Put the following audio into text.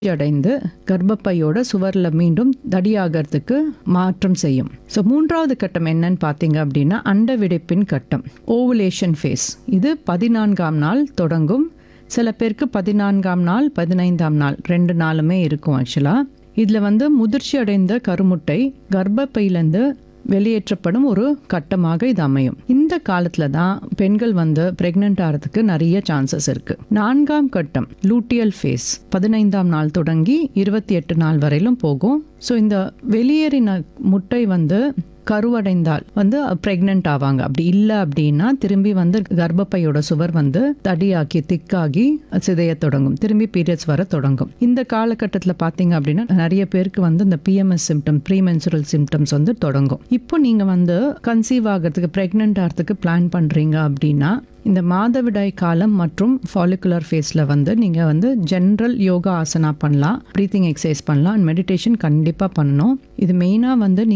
அடைந்து கர்ப்பப்பையோட சுவரில் மீண்டும் தடியாகிறதுக்கு மாற்றம் செய்யும் ஸோ மூன்றாவது கட்டம் என்னன்னு பார்த்தீங்க அப்படின்னா அண்டவிடைப்பின் கட்டம் ஓவுலேஷன் ஃபேஸ் இது பதினான்காம் நாள் தொடங்கும் சில பேருக்கு பதினான்காம் நாள் பதினைந்தாம் நாள் ரெண்டு நாளுமே இருக்கும் ஆக்சுவலாக இதில் வந்து முதிர்ச்சி அடைந்த கருமுட்டை கர்ப்பப்பையிலேருந்து வெளியேற்றப்படும் ஒரு கட்டமாக இது அமையும் இந்த காலத்துல தான் பெண்கள் வந்து பிரெக்னென்ட் ஆகிறதுக்கு நிறைய சான்சஸ் இருக்கு நான்காம் கட்டம் லூட்டியல் ஃபேஸ் பதினைந்தாம் நாள் தொடங்கி இருபத்தி எட்டு நாள் வரையிலும் போகும் ஸோ இந்த வெளியேறின முட்டை வந்து கருவடைந்தால் வந்து பிரெக்னென்ட் ஆவாங்க அப்படி இல்லை அப்படின்னா திரும்பி வந்து கர்ப்பப்பையோட சுவர் வந்து தடியாக்கி திக்காகி சிதைய தொடங்கும் திரும்பி பீரியட்ஸ் வர தொடங்கும் இந்த காலகட்டத்தில் பார்த்தீங்க அப்படின்னா நிறைய பேருக்கு வந்து இந்த பிஎம்எஸ் சிம்டம் ப்ரீமென்சுரல் சிம்டம்ஸ் வந்து தொடங்கும் இப்போ நீங்கள் வந்து கன்சீவ் ஆகிறதுக்கு ப்ரெக்னென்ட் ஆகிறதுக்கு பிளான் பண்ணுறீங்க அப்படின்னா இந்த மாதவிடாய் காலம் மற்றும் ஃபாலிகுலர் ஃபேஸில் வந்து நீங்கள் வந்து ஜென்ரல் யோகா ஆசனா பண்ணலாம் ப்ரீத்திங் எக்ஸசைஸ் பண்ணலாம் அண்ட் மெடிடேஷன் கண்டிப்பாக பண்ணணும் இது மெயினாக வந்து